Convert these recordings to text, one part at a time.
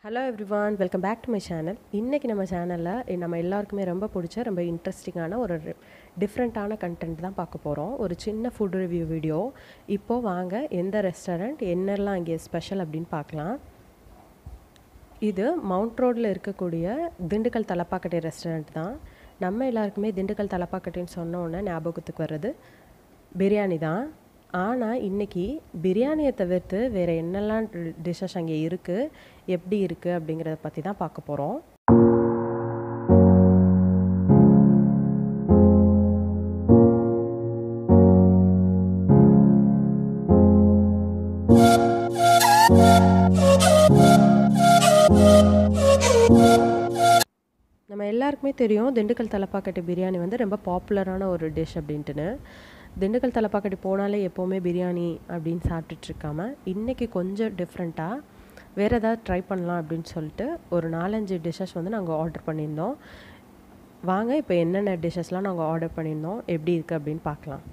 hello everyone welcome back to my channel இன்றைக்கி நம்ம சேனலில் நம்ம எல்லாருக்குமே ரொம்ப பிடிச்ச ரொம்ப இன்ட்ரெஸ்டிங்கான ஒரு டிஃப்ரெண்ட்டான கண்டென்ட் தான் பார்க்க போகிறோம் ஒரு சின்ன ஃபுட் ரிவ்யூ வீடியோ இப்போது வாங்க எந்த ரெஸ்டாரண்ட் என்னெல்லாம் இங்கே ஸ்பெஷல் அப்படின்னு பார்க்கலாம் இது மவுண்ட் ரோடில் இருக்கக்கூடிய திண்டுக்கல் தலப்பாக்கட்டை ரெஸ்டாரண்ட் தான் நம்ம எல்லாருக்குமே திண்டுக்கல் தலப்பாக்கட்டைன்னு சொன்ன உடனே ஞாபகத்துக்கு வர்றது பிரியாணி தான் ஆனால் இன்றைக்கி பிரியாணியை தவிர்த்து வேறு என்னெல்லாம் டிஷ்ஷஸ் அங்கே இருக்குது எப்படி இருக்குது அப்படிங்கிறத பற்றி தான் பார்க்க போகிறோம் நம்ம எல்லாருக்குமே தெரியும் திண்டுக்கல் தலப்பாக்கட்டு பிரியாணி வந்து ரொம்ப பாப்புலரான ஒரு டிஷ் அப்படின்ட்டுன்னு திண்டுக்கல் தலப்பாக்கட்டு போனாலே எப்போவுமே பிரியாணி அப்படின்னு சாப்பிட்டுட்ருக்காம இன்றைக்கி கொஞ்சம் டிஃப்ரெண்ட்டாக வேறு ஏதாவது ட்ரை பண்ணலாம் அப்படின்னு சொல்லிட்டு ஒரு நாலஞ்சு டிஷ்ஷஸ் வந்து நாங்கள் ஆர்டர் பண்ணியிருந்தோம் வாங்க இப்போ என்னென்ன டிஷ்ஷஸ்லாம் நாங்கள் ஆர்டர் பண்ணியிருந்தோம் எப்படி இருக்குது அப்படின்னு பார்க்கலாம்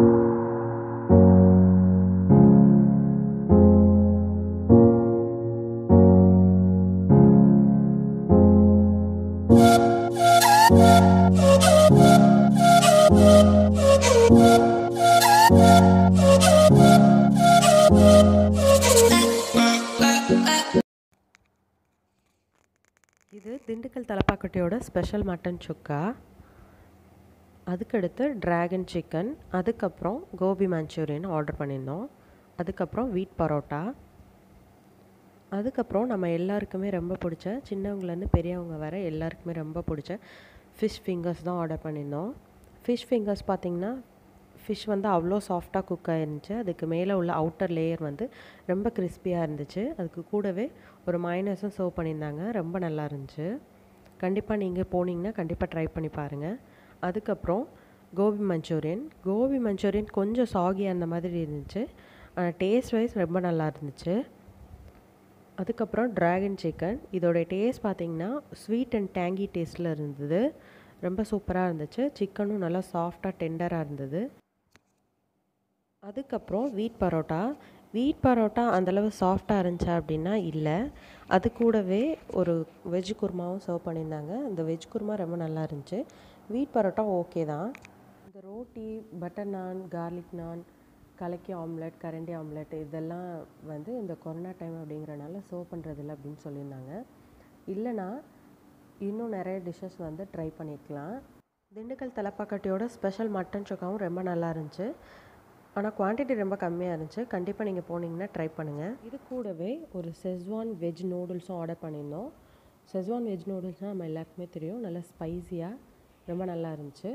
இது திண்டுக்கல் தலப்பாக்கட்டையோட ஸ்பெஷல் மட்டன் சுக்கா அதுக்கடுத்து ட்ராகன் சிக்கன் அதுக்கப்புறம் கோபி மஞ்சூரியன் ஆர்டர் பண்ணியிருந்தோம் அதுக்கப்புறம் வீட் பரோட்டா அதுக்கப்புறம் நம்ம எல்லாருக்குமே ரொம்ப பிடிச்ச சின்னவங்கலேருந்து பெரியவங்க வர எல்லாருக்குமே ரொம்ப பிடிச்ச ஃபிஷ் ஃபிங்கர்ஸ் தான் ஆர்டர் பண்ணியிருந்தோம் ஃபிஷ் ஃபிங்கர்ஸ் பார்த்திங்கன்னா ஃபிஷ் வந்து அவ்வளோ சாஃப்டாக குக் ஆயிருந்துச்சு அதுக்கு மேலே உள்ள அவுட்டர் லேயர் வந்து ரொம்ப கிறிஸ்பியாக இருந்துச்சு அதுக்கு கூடவே ஒரு மைனஸும் சர்வ் பண்ணியிருந்தாங்க ரொம்ப நல்லா இருந்துச்சு கண்டிப்பாக நீங்கள் போனீங்கன்னா கண்டிப்பாக ட்ரை பண்ணி பாருங்கள் அதுக்கப்புறம் கோபி மஞ்சூரியன் கோபி மஞ்சூரியன் கொஞ்சம் சாகி அந்த மாதிரி இருந்துச்சு ஆனால் டேஸ்ட் வைஸ் ரொம்ப நல்லா இருந்துச்சு அதுக்கப்புறம் ட்ராகன் சிக்கன் இதோடைய டேஸ்ட் பார்த்திங்கன்னா ஸ்வீட் அண்ட் டேங்கி டேஸ்ட்டில் இருந்தது ரொம்ப சூப்பராக இருந்துச்சு சிக்கனும் நல்லா சாஃப்டாக டெண்டராக இருந்தது அதுக்கப்புறம் வீட் பரோட்டா வீட் பரோட்டா அந்தளவு சாஃப்டாக இருந்துச்சா அப்படின்னா இல்லை அது கூடவே ஒரு வெஜ் குருமாவும் சர்வ் பண்ணியிருந்தாங்க அந்த வெஜ் குருமா ரொம்ப நல்லா இருந்துச்சு வீட் பரோட்டா ஓகே தான் இந்த ரோட்டி பட்டர் நான் கார்லிக் நான் கலக்கி ஆம்லெட் கரண்டி ஆம்லெட் இதெல்லாம் வந்து இந்த கொரோனா டைம் அப்படிங்கிறனால சர்வ் பண்ணுறதில்ல அப்படின்னு சொல்லியிருந்தாங்க இல்லைனா இன்னும் நிறைய டிஷ்ஷஸ் வந்து ட்ரை பண்ணிக்கலாம் திண்டுக்கல் தலப்பாக்கட்டியோட ஸ்பெஷல் மட்டன் சுக்காவும் ரொம்ப நல்லா இருந்துச்சு ஆனால் குவான்டிட்டி ரொம்ப கம்மியாக இருந்துச்சு கண்டிப்பாக நீங்கள் போனீங்கன்னா ட்ரை பண்ணுங்கள் இது கூடவே ஒரு செஸ்வான் வெஜ் நூடுல்ஸும் ஆர்டர் பண்ணியிருந்தோம் செஸ்வான் வெஜ் நூடுல்ஸ்னால் நம்ம எல்லாருக்குமே தெரியும் நல்லா ஸ்பைஸியாக ரொம்ப நல்லா இருந்துச்சு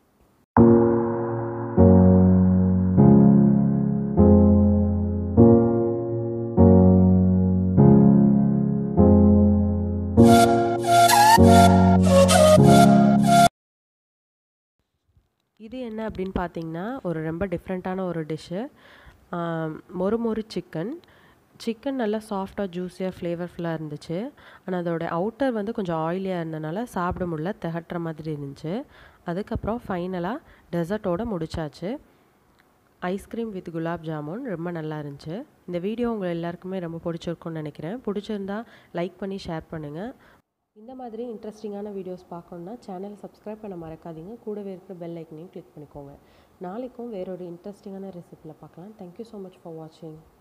இது என்ன அப்படின்னு பார்த்தீங்கன்னா ஒரு ரொம்ப டிஃப்ரெண்ட்டான ஒரு டிஷ்ஷு மொறு மொறு சிக்கன் சிக்கன் நல்லா சாஃப்டாக ஜூஸியாக ஃப்ளேவர்ஃபுல்லாக இருந்துச்சு ஆனால் அதோட அவுட்டர் வந்து கொஞ்சம் ஆயிலியாக இருந்தனால சாப்பிட முடியல திகட்டுற மாதிரி இருந்துச்சு அதுக்கப்புறம் ஃபைனலாக டெசர்ட்டோடு முடிச்சாச்சு ஐஸ்கிரீம் வித் குலாப் ஜாமுன் ரொம்ப நல்லா இருந்துச்சு இந்த வீடியோ உங்கள் எல்லாருக்குமே ரொம்ப பிடிச்சிருக்கும்னு நினைக்கிறேன் பிடிச்சிருந்தா லைக் பண்ணி ஷேர் பண்ணுங்கள் இந்த மாதிரி இன்ட்ரெஸ்டிங்கான வீடியோஸ் பார்க்கணுன்னா சேனல் சப்ஸ்கிரைப் பண்ண மறக்காதீங்க கூடவே இருக்கிற பெல் ஐக்கனையும் கிளிக் பண்ணிக்கோங்க நாளைக்கும் வேறொரு இன்ட்ரெஸ்டிங்கான ரெசிப்பியில் பார்க்கலாம் தேங்க்யூ ஸோ மச் ஃபார் வாட்சிங்